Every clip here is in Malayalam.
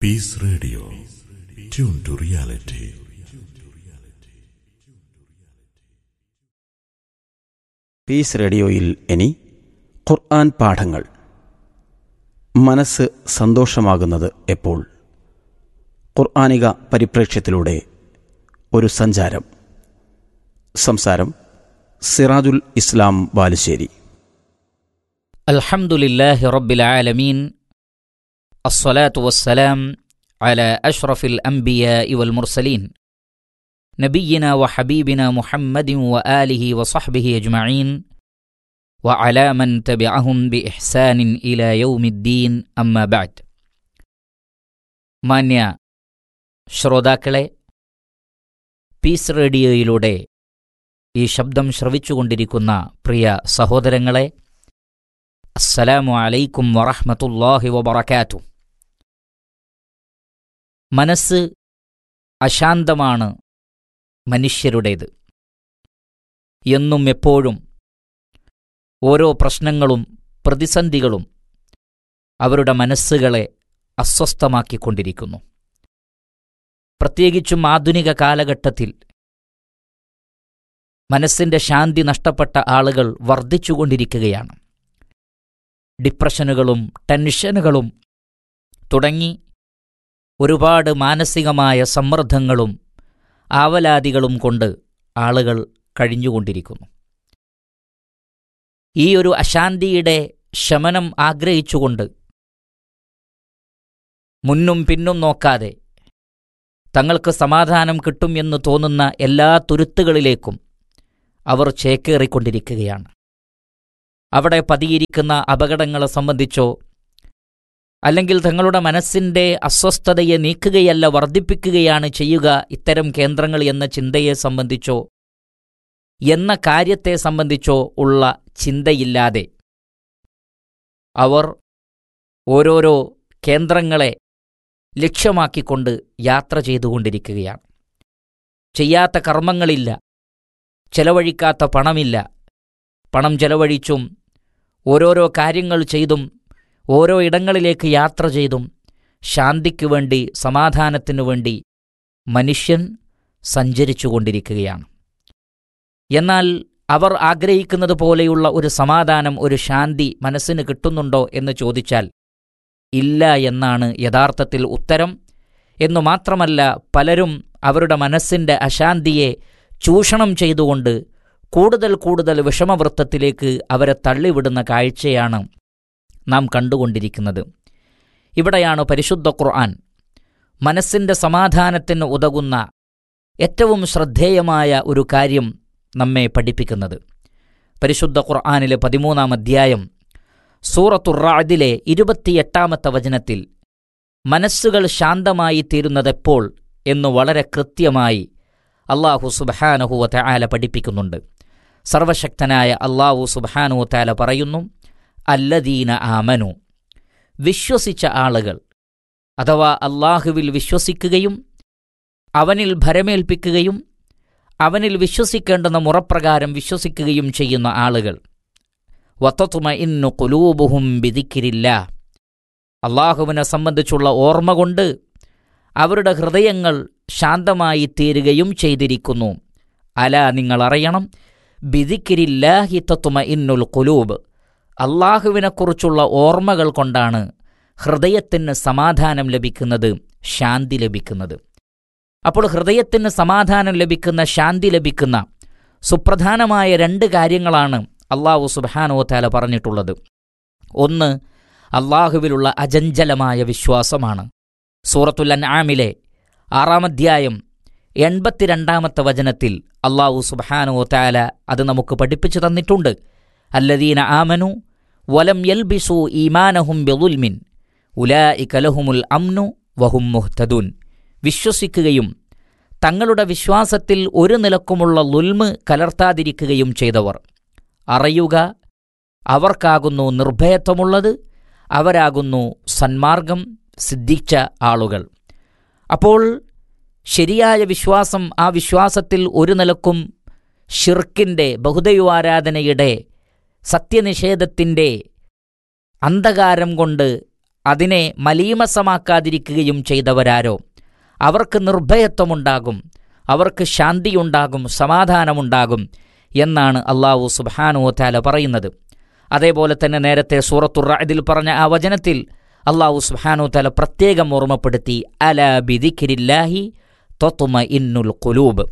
piece radio tune to reality peace റേഡിയോയിൽ ഇനി ഖുർആൻ പാഠങ്ങൾ മനസ്സ് സന്തോഷമാകുന്നത് എപ്പോൾ ഖുർആാനിക പരിപ്രേക്ഷ്യത്തിലൂടെ ഒരു സഞ്ചാരം സംസാരം സിറാജുൽ ഇസ്ലാം ബാലുശ്ശേരി الحمد لله رب العالمين الصلاة والسلام على أشرف الأنبياء والمرسلين نبينا وحبيبنا محمد وآله وصحبه أجمعين وعلى من تبعهم بإحسان إلى يوم الدين أما بعد മാന്യ ശ്രോതാക്കളെ പീസ് റേഡിയോയിലൂടെ ഈ ശബ്ദം ശ്രവിച്ചുകൊണ്ടിരിക്കുന്ന പ്രിയ സഹോദരങ്ങളെ അസ്സലാമു അലൈക്കും വറഹ്മത്തുള്ളാഹി വബറകാത്തു മനസ്സ് അശാന്തമാണ് മനുഷ്യരുടേത് എന്നും എപ്പോഴും ഓരോ പ്രശ്നങ്ങളും പ്രതിസന്ധികളും അവരുടെ മനസ്സുകളെ അസ്വസ്ഥമാക്കിക്കൊണ്ടിരിക്കുന്നു പ്രത്യേകിച്ചും ആധുനിക കാലഘട്ടത്തിൽ മനസ്സിന്റെ ശാന്തി നഷ്ടപ്പെട്ട ആളുകൾ വർദ്ധിച്ചുകൊണ്ടിരിക്കുകയാണ് ഡിപ്രഷനുകളും ടെൻഷനുകളും തുടങ്ങി ഒരുപാട് മാനസികമായ സമ്മർദ്ദങ്ങളും ആവലാദികളും കൊണ്ട് ആളുകൾ കഴിഞ്ഞുകൊണ്ടിരിക്കുന്നു ഈ ഒരു അശാന്തിയുടെ ശമനം ആഗ്രഹിച്ചുകൊണ്ട് മുന്നും പിന്നും നോക്കാതെ തങ്ങൾക്ക് സമാധാനം കിട്ടും എന്ന് തോന്നുന്ന എല്ലാ തുരുത്തുകളിലേക്കും അവർ ചേക്കേറിക്കൊണ്ടിരിക്കുകയാണ് അവിടെ പതിയിരിക്കുന്ന അപകടങ്ങളെ സംബന്ധിച്ചോ അല്ലെങ്കിൽ തങ്ങളുടെ മനസ്സിന്റെ അസ്വസ്ഥതയെ നീക്കുകയല്ല വർദ്ധിപ്പിക്കുകയാണ് ചെയ്യുക ഇത്തരം കേന്ദ്രങ്ങൾ എന്ന ചിന്തയെ സംബന്ധിച്ചോ എന്ന കാര്യത്തെ സംബന്ധിച്ചോ ഉള്ള ചിന്തയില്ലാതെ അവർ ഓരോരോ കേന്ദ്രങ്ങളെ ലക്ഷ്യമാക്കിക്കൊണ്ട് യാത്ര ചെയ്തുകൊണ്ടിരിക്കുകയാണ് ചെയ്യാത്ത കർമ്മങ്ങളില്ല ചെലവഴിക്കാത്ത പണമില്ല പണം ചെലവഴിച്ചും ഓരോരോ കാര്യങ്ങൾ ചെയ്തും ഓരോ ഇടങ്ങളിലേക്ക് യാത്ര ചെയ്തും ശാന്തിക്കു വേണ്ടി സമാധാനത്തിനു വേണ്ടി മനുഷ്യൻ സഞ്ചരിച്ചുകൊണ്ടിരിക്കുകയാണ് എന്നാൽ അവർ ആഗ്രഹിക്കുന്നത് പോലെയുള്ള ഒരു സമാധാനം ഒരു ശാന്തി മനസ്സിന് കിട്ടുന്നുണ്ടോ എന്ന് ചോദിച്ചാൽ ഇല്ല എന്നാണ് യഥാർത്ഥത്തിൽ ഉത്തരം എന്നു മാത്രമല്ല പലരും അവരുടെ മനസ്സിന്റെ അശാന്തിയെ ചൂഷണം ചെയ്തുകൊണ്ട് കൂടുതൽ കൂടുതൽ വിഷമവൃത്തത്തിലേക്ക് അവരെ തള്ളിവിടുന്ന കാഴ്ചയാണ് നാം കണ്ടുകൊണ്ടിരിക്കുന്നത് ഇവിടെയാണ് പരിശുദ്ധ ഖുർആൻ മനസ്സിന്റെ സമാധാനത്തിന് ഉതകുന്ന ഏറ്റവും ശ്രദ്ധേയമായ ഒരു കാര്യം നമ്മെ പഠിപ്പിക്കുന്നത് പരിശുദ്ധ ഖുർആാനിലെ പതിമൂന്നാം അധ്യായം സൂറത്തുറാദിലെ ഇരുപത്തിയെട്ടാമത്തെ വചനത്തിൽ മനസ്സുകൾ ശാന്തമായി തീരുന്നതെപ്പോൾ എന്നു വളരെ കൃത്യമായി അള്ളാഹു സുബഹാനഹുവ തആല പഠിപ്പിക്കുന്നുണ്ട് സർവശക്തനായ അള്ളാഹു സുബഹാനുവ തആല പറയുന്നു അല്ലദീന ആമനു വിശ്വസിച്ച ആളുകൾ അഥവാ അള്ളാഹുവിൽ വിശ്വസിക്കുകയും അവനിൽ ഭരമേൽപ്പിക്കുകയും അവനിൽ വിശ്വസിക്കേണ്ടുന്ന മുറപ്രകാരം വിശ്വസിക്കുകയും ചെയ്യുന്ന ആളുകൾ വത്തത്തുമ ഇന്നു കുലൂബുഹും വിധിക്കിരില്ല അള്ളാഹുവിനെ സംബന്ധിച്ചുള്ള ഓർമ്മ കൊണ്ട് അവരുടെ ഹൃദയങ്ങൾ ശാന്തമായി തീരുകയും ചെയ്തിരിക്കുന്നു അല നിങ്ങൾ അറിയണം ബിദിക്കിരില്ലാഹി തത്തുമ ഇന്നുൽ കുലൂബ് അള്ളാഹുവിനെക്കുറിച്ചുള്ള ഓർമ്മകൾ കൊണ്ടാണ് ഹൃദയത്തിന് സമാധാനം ലഭിക്കുന്നത് ശാന്തി ലഭിക്കുന്നത് അപ്പോൾ ഹൃദയത്തിന് സമാധാനം ലഭിക്കുന്ന ശാന്തി ലഭിക്കുന്ന സുപ്രധാനമായ രണ്ട് കാര്യങ്ങളാണ് അള്ളാഹു സുബാനോത്താല പറഞ്ഞിട്ടുള്ളത് ഒന്ന് അള്ളാഹുവിലുള്ള അജഞ്ചലമായ വിശ്വാസമാണ് സൂറത്തുൽ അൻആമിലെ ആറാം അധ്യായം എൺപത്തിരണ്ടാമത്തെ വചനത്തിൽ അള്ളാഹു സുബാനോ താല അത് നമുക്ക് പഠിപ്പിച്ചു തന്നിട്ടുണ്ട് അല്ലദീന ആമനു വലം യൽബിസു ഈമാനഹും ബെലുൽമിൻ ഉലാ ഇകലഹുമുൽ അംനു വഹും മുഹ്തദുൻ വിശ്വസിക്കുകയും തങ്ങളുടെ വിശ്വാസത്തിൽ ഒരു നിലക്കുമുള്ള ലുൽമ് കലർത്താതിരിക്കുകയും ചെയ്തവർ അറിയുക അവർക്കാകുന്നു നിർഭയത്വമുള്ളത് അവരാകുന്നു സന്മാർഗം സിദ്ധിച്ച ആളുകൾ അപ്പോൾ ശരിയായ വിശ്വാസം ആ വിശ്വാസത്തിൽ ഒരു നിലക്കും ഷിർക്കിൻ്റെ ബഹുദൈവാരാധനയുടെ സത്യനിഷേധത്തിൻ്റെ അന്ധകാരം കൊണ്ട് അതിനെ മലീമസമാക്കാതിരിക്കുകയും ചെയ്തവരാരോ അവർക്ക് നിർഭയത്വമുണ്ടാകും അവർക്ക് ശാന്തിയുണ്ടാകും സമാധാനമുണ്ടാകും എന്നാണ് അള്ളാഹു സുബാനോ താല പറയുന്നത് അതേപോലെ തന്നെ നേരത്തെ സൂറത്തുറ പറഞ്ഞ ആ വചനത്തിൽ അള്ളാഹു സുബാനോ താല പ്രത്യേകം ഓർമ്മപ്പെടുത്തി അല ബിദിഖിരില്ലാഹി തൊത്തുമ ഇന്നുൽ കുലൂബ്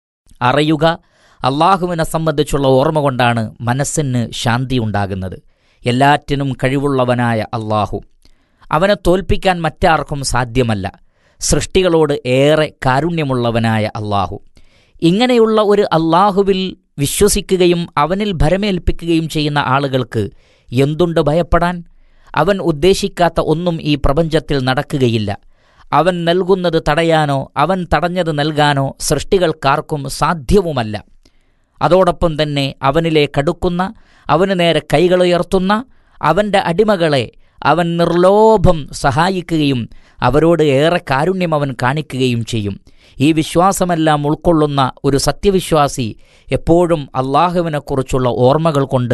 അറിയുക അള്ളാഹുവിനെ സംബന്ധിച്ചുള്ള ഓർമ്മ കൊണ്ടാണ് മനസ്സിന് ശാന്തി ഉണ്ടാകുന്നത് എല്ലാറ്റിനും കഴിവുള്ളവനായ അള്ളാഹു അവനെ തോൽപ്പിക്കാൻ മറ്റാർക്കും സാധ്യമല്ല സൃഷ്ടികളോട് ഏറെ കാരുണ്യമുള്ളവനായ അള്ളാഹു ഇങ്ങനെയുള്ള ഒരു അള്ളാഹുവിൽ വിശ്വസിക്കുകയും അവനിൽ ഭരമേൽപ്പിക്കുകയും ചെയ്യുന്ന ആളുകൾക്ക് എന്തുണ്ട് ഭയപ്പെടാൻ അവൻ ഉദ്ദേശിക്കാത്ത ഒന്നും ഈ പ്രപഞ്ചത്തിൽ നടക്കുകയില്ല അവൻ നൽകുന്നത് തടയാനോ അവൻ തടഞ്ഞത് നൽകാനോ സൃഷ്ടികൾക്കാർക്കും സാധ്യവുമല്ല അതോടൊപ്പം തന്നെ അവനിലേക്കടുക്കുന്ന അവന് നേരെ കൈകളുയർത്തുന്ന അവൻ്റെ അടിമകളെ അവൻ നിർലോഭം സഹായിക്കുകയും അവരോട് ഏറെ കാരുണ്യം അവൻ കാണിക്കുകയും ചെയ്യും ഈ വിശ്വാസമെല്ലാം ഉൾക്കൊള്ളുന്ന ഒരു സത്യവിശ്വാസി എപ്പോഴും അള്ളാഹുവിനെക്കുറിച്ചുള്ള ഓർമ്മകൾ കൊണ്ട്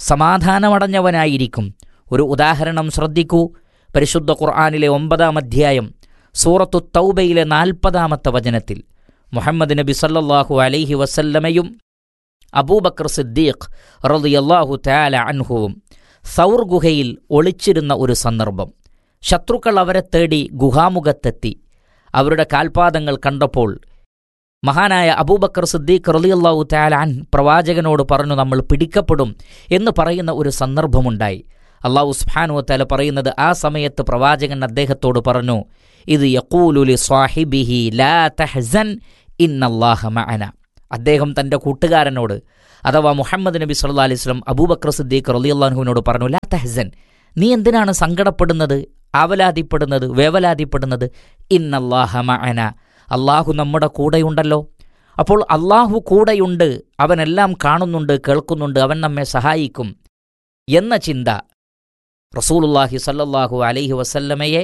സമാധാനമടഞ്ഞവനായിരിക്കും ഒരു ഉദാഹരണം ശ്രദ്ധിക്കൂ പരിശുദ്ധ ഖുർആാനിലെ ഒമ്പതാം അധ്യായം സൂറത്തു തൗബയിലെ നാൽപ്പതാമത്തെ വചനത്തിൽ മുഹമ്മദ് നബി സല്ലല്ലാഹു അലൈഹി വസല്ലമയും അബൂബക്കർ സിദ്ദീഖ് റളിയല്ലാഹു തആല അൻഹുവും സൗർ ഗുഹയിൽ ഒളിച്ചിരുന്ന ഒരു സന്ദർഭം ശത്രുക്കൾ അവരെ തേടി ഗുഹാമുഖത്തെത്തി അവരുടെ കാൽപാദങ്ങൾ കണ്ടപ്പോൾ മഹാനായ അബൂബക്കർ സിദ്ദീഖ് റളിയല്ലാഹു തആല അൻ പ്രവാചകനോട് പറഞ്ഞു നമ്മൾ പിടിക്കപ്പെടും എന്ന് പറയുന്ന ഒരു സന്ദർഭമുണ്ടായി അള്ളാഹു സുബ്ഹാനഹു തആല പറയുന്നത് ആ സമയത്ത് പ്രവാചകൻ അദ്ദേഹത്തോട് പറഞ്ഞു ഇത് യഖൂലുലി സ്വാഹിബിഹി ലാ തഹ്സൻ ഇന്നല്ലാഹ മഅന അദ്ദേഹം തൻ്റെ കൂട്ടുകാരനോട് അഥവാ മുഹമ്മദ് നബി സല്ലല്ലാഹു അലൈഹി വസല്ലം അബൂബക്കർ സിദ്ദീഖ് റളിയല്ലാഹുവിനോട് പറഞ്ഞു ലാ തഹ്സൻ നീ എന്തിനാണ് സങ്കടപ്പെടുന്നത് ആവലാതിപ്പെടുന്നത് വേവലാതിപ്പെടുന്നത് ഇന്നല്ലാഹ മഅന അള്ളാഹു നമ്മുടെ കൂടെയുണ്ടല്ലോ അപ്പോൾ അള്ളാഹു കൂടെയുണ്ട് അവനെല്ലാം കാണുന്നുണ്ട് കേൾക്കുന്നുണ്ട് അവൻ നമ്മെ സഹായിക്കും എന്ന ചിന്ത റസൂലുല്ലാഹി സല്ലല്ലാഹു അലൈഹി വസല്ലമയെ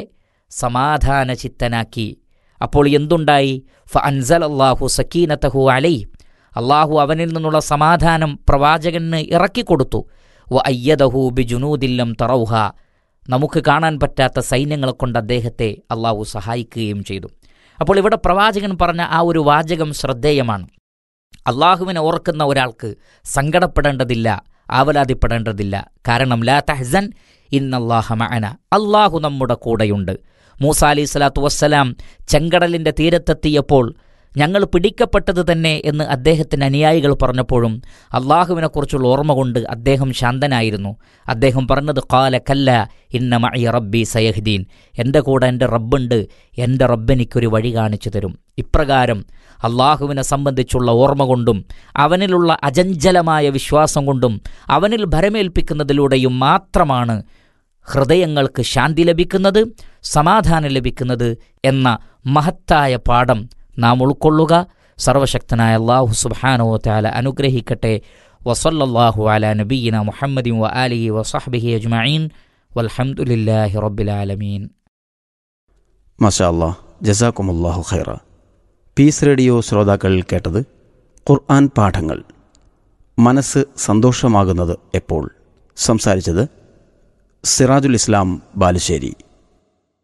സമാധാന ചിത്തനാക്കി അപ്പോൾ എന്തുണ്ടായി ഫ അൻസൽ അള്ളാഹു സക്കീനത്തഹു അലൈ അള്ളാഹു അവനിൽ നിന്നുള്ള സമാധാനം പ്രവാചകന് ഇറക്കിക്കൊടുത്തു വ അയ്യദഹു ബി ജുനൂദില്ലം തറൗഹ നമുക്ക് കാണാൻ പറ്റാത്ത സൈന്യങ്ങളെ കൊണ്ട് അദ്ദേഹത്തെ അള്ളാഹു സഹായിക്കുകയും ചെയ്തു അപ്പോൾ ഇവിടെ പ്രവാചകൻ പറഞ്ഞ ആ ഒരു വാചകം ശ്രദ്ധേയമാണ് അള്ളാഹുവിനെ ഓർക്കുന്ന ഒരാൾക്ക് സങ്കടപ്പെടേണ്ടതില്ല ആവലാതിപ്പെടേണ്ടതില്ല കാരണം ലാ തഹ്സൻ ഇന്നല്ലാഹ മഅന അള്ളാഹു നമ്മുടെ കൂടെയുണ്ട് മൂസ അലി സ്വലാത്തു വസ്സലാം ചെങ്കടലിൻ്റെ തീരത്തെത്തിയപ്പോൾ ഞങ്ങൾ പിടിക്കപ്പെട്ടത് തന്നെ എന്ന് അദ്ദേഹത്തിന് അനുയായികൾ പറഞ്ഞപ്പോഴും അള്ളാഹുവിനെക്കുറിച്ചുള്ള ഓർമ്മ കൊണ്ട് അദ്ദേഹം ശാന്തനായിരുന്നു അദ്ദേഹം പറഞ്ഞത് കാല കല്ല ഇന്ന മഴ റബ്ബി സയഹ്ദീൻ എൻ്റെ കൂടെ എൻ്റെ റബ്ബുണ്ട് എൻ്റെ റബ്ബെനിക്കൊരു വഴി കാണിച്ചു തരും ഇപ്രകാരം അള്ളാഹുവിനെ സംബന്ധിച്ചുള്ള ഓർമ്മ കൊണ്ടും അവനിലുള്ള അജഞ്ചലമായ വിശ്വാസം കൊണ്ടും അവനിൽ ഭരമേൽപ്പിക്കുന്നതിലൂടെയും മാത്രമാണ് ഹൃദയങ്ങൾക്ക് ശാന്തി ലഭിക്കുന്നത് സമാധാനം ലഭിക്കുന്നത് എന്ന മഹത്തായ പാഠം നാം ഉൾക്കൊള്ളുക സർവശക്തനായ അള്ളാഹു സുബാനോ താല അനുഗ്രഹിക്കട്ടെ വസല്ലല്ലാഹു അല നബീന മുഹമ്മദിൻ വ ആലിഹി വസഹ്ബിഹി അജ്മഈൻ വൽഹംദുലില്ലാഹി റബ്ബിൽ ആലമീൻ മഷാ അല്ലാ ജസാക്കുമുല്ലാഹു ഖൈറ പീസ് റേഡിയോ ശ്രോതാക്കൾ കേട്ടത് ഖുർആൻ പാഠങ്ങൾ മനസ്സ് സന്തോഷമാകുന്നത് എപ്പോൾ സംസാരിച്ചത് സിറാജുൽ ഇസ്ലാം ബാലുശ്ശേരി